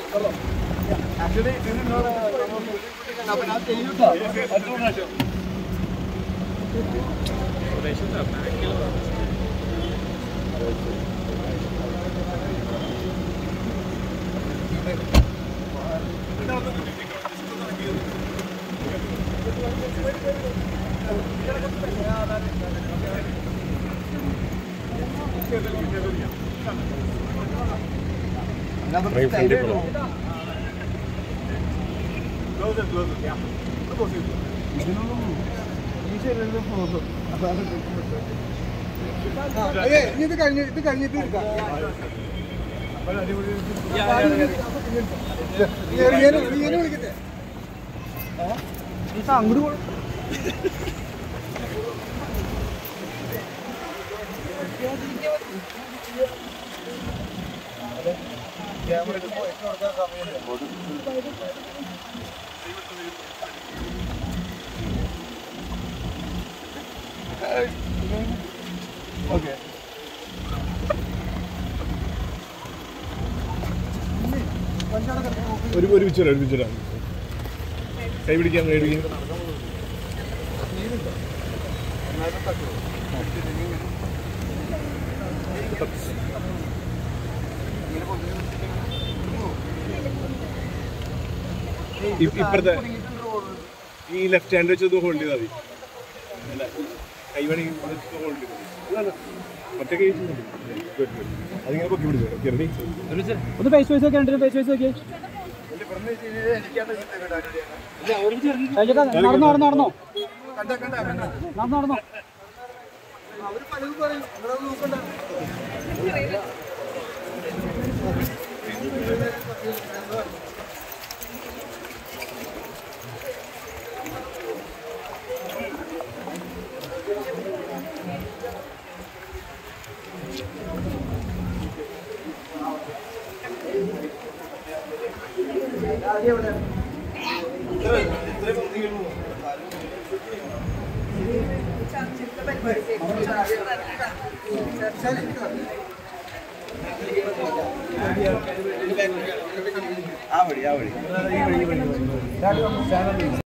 Actually ഇത് നിന്നോട് അപ്പൊ ഞാൻ ചെയ്യൂട്ടോ അടുത്ത പ്രാവശ്യം Right front ൽ പോണം. Closer, closer. Yeah. Closer. ഇതിനൊന്നും ഈ ശരീരത്തിൽ പോകും അതാണ് അതെ ഇനി ഇത് കഴിഞ്ഞ് ഇത് കഴിഞ്ഞിട്ട് എടുക്കാം റിയനെ വിളിക്കട്ടെ അങ്ങോട്ട് പോകണം ക്യാമറ കൊടുക്കാൻ സമയമില്ല ഓക്കെ ഒരു ഒരുമിച്ച് വരാം ഒരുമിച്ച് വരാം കൈ പിടിക്കാം കൈ പിടിക്കാം ഇ- ഇപ്പുറത്തെ ഈ ലെഫ്റ്റ് ഹാൻഡ് വെച്ച് ഒന്ന് ഹോൾഡ് ചെയ്താൽ മതി അല്ല, കൈ വേണമെങ്കിൽ ഹോൾഡ് ചെയ്താൽ ഒറ്റ കൈ വെച്ച് മതി. Good, good. അതിങ്ങനെ പൊക്കി പിടിച്ചു ഓക്കെ റെഡി ഒന്ന് ഫേസ് വൈസ് ഒക്കെ ഉണ്ട് ഫേസ് വൈസ് ഒക്കെ നടന്നോ നടന്നോ നടന്നോ കണ്ട കണ്ട കണ്ട നടന്നോ നടന്നോ അവര് പലതും പറയും നിങ്ങളത് നോക്കണ്ട